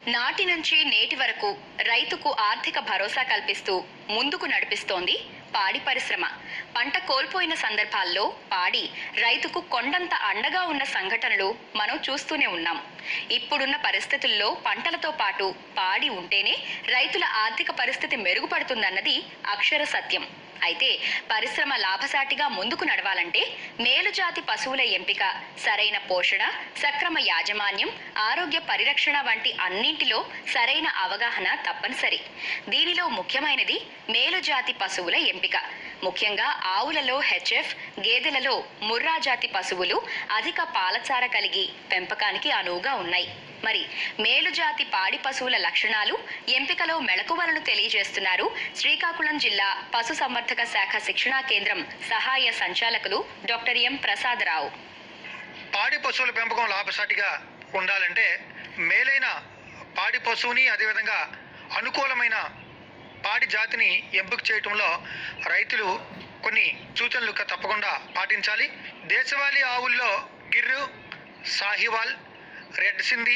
నాటి నుంచి నేటి వరకు రైతుకు ఆర్థిక భరోసా కల్పిస్తూ ముందుకు నడిపిస్తోంది పాడి పరిశ్రమ పంట కోల్పోయిన సందర్భాల్లో పాడి రైతుకు కొండంత అండగా ఉన్న సంఘటనలు మనం చూస్తూనే ఉన్నాం ఇప్పుడున్న పరిస్థితుల్లో పంటలతో పాటు పాడి ఉంటేనే రైతుల ఆర్థిక పరిస్థితి మెరుగుపడుతుందన్నది అక్షర సత్యం అయితే పరిశ్రమ లాభసాటిగా ముందుకు నడవాలంటే మేలుజాతి పశువుల ఎంపిక సరైన పోషణ సక్రమ యాజమాన్యం ఆరోగ్య పరిరక్షణ వంటి అన్నింటిలో సరైన అవగాహన తప్పనిసరి దీనిలో ముఖ్యమైనది మేలుజాతి పశువుల ఎంపిక ముఖ్యంగా ఆవులలో హెచ్ఎఫ్ గేదెలలో ముర్రా జాతి పశువులు అధిక పాలచార కలిగి పెంపకానికి అనువుగా ఉన్నాయి మరి మేలుజాతి పాడి పశువుల లక్షణాలు ఎంపికలో మెళకువలను తెలియజేస్తున్నారు శ్రీకాకుళం జిల్లా పశు సంవర్ధక శాఖ శిక్షణా కేంద్రం సహాయ సంచాలకులు డాక్టర్ ఎం ప్రసాదరావు పాడి పశువుల పెంపకం లాభసాటిగా ఉండాలంటే మేలైన పాడి పశువుని అదేవిధంగా అనుకూలమైన పాడి జాతిని ఎంపిక చేయటంలో రైతులు కొన్ని సూచనలు క- తప్పకుండా పాటించాలి దేశవాళీ ఆవుల్లో గిర్రు సాహివాల్ రెడ్ సింధి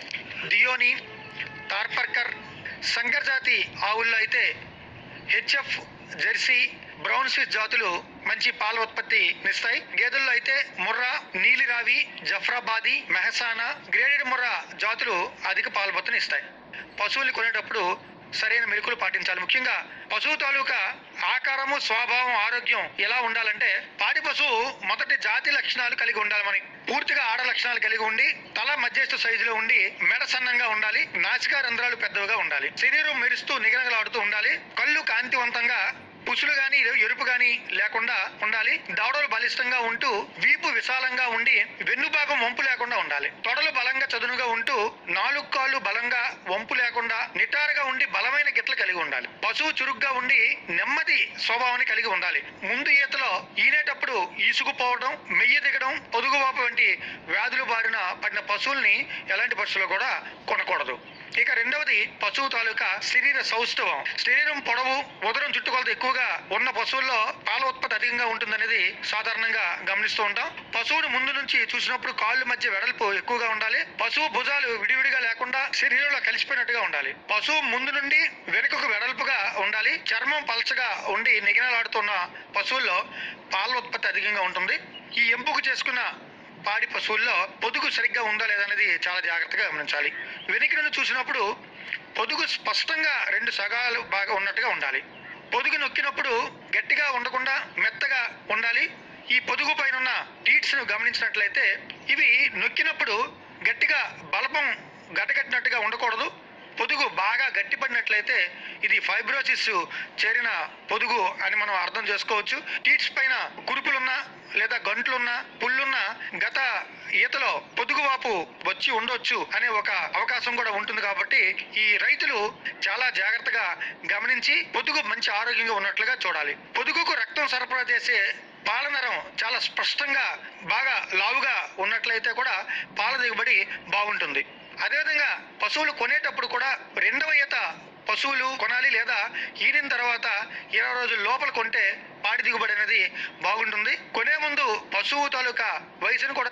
డియోని తార్పర్కర్ సంకర్ జాతి ఆవుల్లో అయితే హెచ్ఎఫ్ జెర్సీ బ్రౌన్ స్విస్ జాతులు మంచి పాల ఉత్పత్తినిస్తాయి గేదెల్లో అయితే ముర్రా నీలిరావి జఫ్రాబాది మెహసానా గ్రేడెడ్ ముర్రా జాతులు అధిక పాల ఇస్తాయి పశువుల్ని కొనేటప్పుడు సరైన మెలకులు పాటించాలి ముఖ్యంగా పశువు తాలూకా ఆకారము స్వభావం ఆరోగ్యం ఎలా ఉండాలంటే పాడి పశువు మొదటి జాతి లక్షణాలు కలిగి ఉండాలి మనకి పూర్తిగా ఆడ లక్షణాలు కలిగి ఉండి తల మధ్యస్థ సైజులో ఉండి మెడ సన్నంగా ఉండాలి నాసికా రంధ్రాలు పెద్దవిగా ఉండాలి శరీరం మెరుస్తూ నిగనగలాడుతూ ఉండాలి కళ్ళు కాంతివంతంగా పుసులు గాని ఎరుపు గాని లేకుండా ఉండాలి దవడలు బలిష్టంగా ఉంటూ వీపు విశాలంగా ఉండి వెన్నుభాగం వంపు లేకుండా ఉండాలి తొడలు బలంగా చదునుగా ఉంటూ నాలుగు కాళ్ళు బలంగా వంపు లేకుండా నిటారుగా ఉండి బలమైన గిట్ల కలిగి ఉండాలి పశువు చురుగ్గా ఉండి నెమ్మది స్వభావాన్ని కలిగి ఉండాలి ముందు ఈతలో ఈనేటప్పుడు ఈసుకుపోవడం మెయ్య దిగడం పొదుగువాపు వంటి వ్యాధులు బారిన పడిన పశువుల్ని ఎలాంటి పశువులు కూడా కొనకూడదు ఇక రెండవది పశువు తాలూకా శరీర సౌష్ఠవం శరీరం పొడవు ఉదరం చుట్టుకొలత ఎక్కువగా ఉన్న పశువుల్లో పాల ఉత్పత్తి అధికంగా ఉంటుందనేది సాధారణంగా గమనిస్తూ ఉంటాం పశువుని ముందు నుంచి చూసినప్పుడు కాళ్ళు మధ్య వెడల్పు ఎక్కువగా ఉండాలి పశువు భుజాలు విడివిడిగా లేకుండా శరీరంలో కలిసిపోయినట్టుగా ఉండాలి పశువు ముందు నుండి వెనుకకు వెడల్పుగా ఉండాలి చర్మం పలచగా ఉండి నిగనలాడుతున్న పశువుల్లో పాల ఉత్పత్తి అధికంగా ఉంటుంది ఈ ఎంపిక చేసుకున్న పాడి పశువుల్లో పొదుగు సరిగ్గా ఉందా లేదా అనేది చాలా జాగ్రత్తగా గమనించాలి వెనుక నుండి చూసినప్పుడు పొదుగు స్పష్టంగా రెండు సగాలు బాగా ఉన్నట్టుగా ఉండాలి పొదుగు నొక్కినప్పుడు గట్టిగా ఉండకుండా మెత్తగా ఉండాలి ఈ పొదుగు పైన ఉన్న టీట్స్ ను గమనించినట్లయితే ఇవి నొక్కినప్పుడు గట్టిగా బలపం గటగట్టినట్టుగా ఉండకూడదు పొదుగు బాగా గట్టిపడినట్లయితే ఇది ఫైబ్రోసిస్ చేరిన పొదుగు అని మనం అర్థం చేసుకోవచ్చు టీట్స్ పైన కురుపులున్నా లేదా గంట్లున్నా పుల్లున్నా గత ఈతలో పొదుగు వాపు వచ్చి ఉండొచ్చు అనే ఒక అవకాశం కూడా ఉంటుంది కాబట్టి ఈ రైతులు చాలా జాగ్రత్తగా గమనించి పొదుగు మంచి ఆరోగ్యంగా ఉన్నట్లుగా చూడాలి పొదుగుకు రక్తం సరఫరా చేసే పాలనరం చాలా స్పష్టంగా బాగా లావుగా ఉన్నట్లయితే కూడా పాల దిగుబడి బాగుంటుంది అదేవిధంగా పశువులు కొనేటప్పుడు కూడా రెండవ ఈత పశువులు కొనాలి లేదా ఈనిన తర్వాత ఇరవై రోజుల లోపల కొంటే పాడి దిగుబడి అనేది బాగుంటుంది కొనే ముందు పశువు తాలూకా వయసును కూడా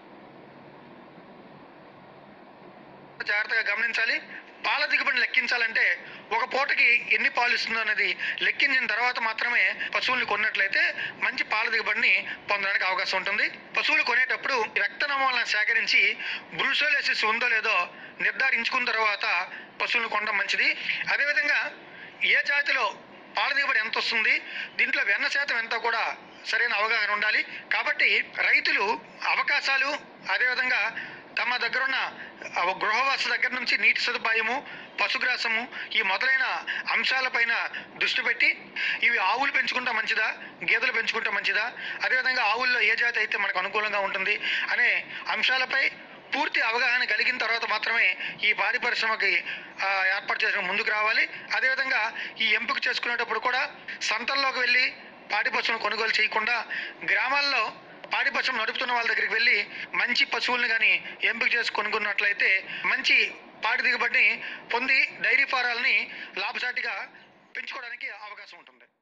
జాగ్రత్తగా గమనించాలి పాల దిగుబడిని లెక్కించాలంటే ఒక పూటకి ఎన్ని పాలు ఇస్తుందో అనేది లెక్కించిన తర్వాత మాత్రమే పశువుల్ని కొన్నట్లయితే మంచి పాల దిగుబడిని పొందడానికి అవకాశం ఉంటుంది పశువులు కొనేటప్పుడు రక్త నమూనాలను సేకరించి బ్రూసోలెసిస్ ఉందో లేదో నిర్ధారించుకున్న తర్వాత పశువులను కొనడం మంచిది అదేవిధంగా ఏ జాతిలో పాల దిగుబడి ఎంత వస్తుంది దీంట్లో వెన్న శాతం ఎంత కూడా సరైన అవగాహన ఉండాలి కాబట్టి రైతులు అవకాశాలు అదేవిధంగా తమ దగ్గరున్న ఆ గృహవాస దగ్గర నుంచి నీటి సదుపాయము పశుగ్రాసము ఈ మొదలైన అంశాలపైన దృష్టి పెట్టి ఇవి ఆవులు పెంచుకుంటే మంచిదా గేదెలు పెంచుకుంటే మంచిదా అదేవిధంగా ఆవుల్లో ఏ జాతి అయితే మనకు అనుకూలంగా ఉంటుంది అనే అంశాలపై పూర్తి అవగాహన కలిగిన తర్వాత మాత్రమే ఈ పాడి పరిశ్రమకి ఆ, ఏర్పాటు చేసిన ముందుకు రావాలి అదేవిధంగా ఈ ఎంపిక చేసుకునేటప్పుడు కూడా సంతల్లోకి వెళ్ళి పాడి పశువులను కొనుగోలు చేయకుండా గ్రామాల్లో పాడి పశువులు నడుపుతున్న వాళ్ళ దగ్గరికి వెళ్ళి మంచి పశువుల్ని కానీ ఎంపిక చేసి కొనుక్కున్నట్లయితే మంచి పాడి దిగుబడిని పొంది డైరీ ఫారాలని లాభసాటిగా పెంచుకోవడానికి అవకాశం ఉంటుంది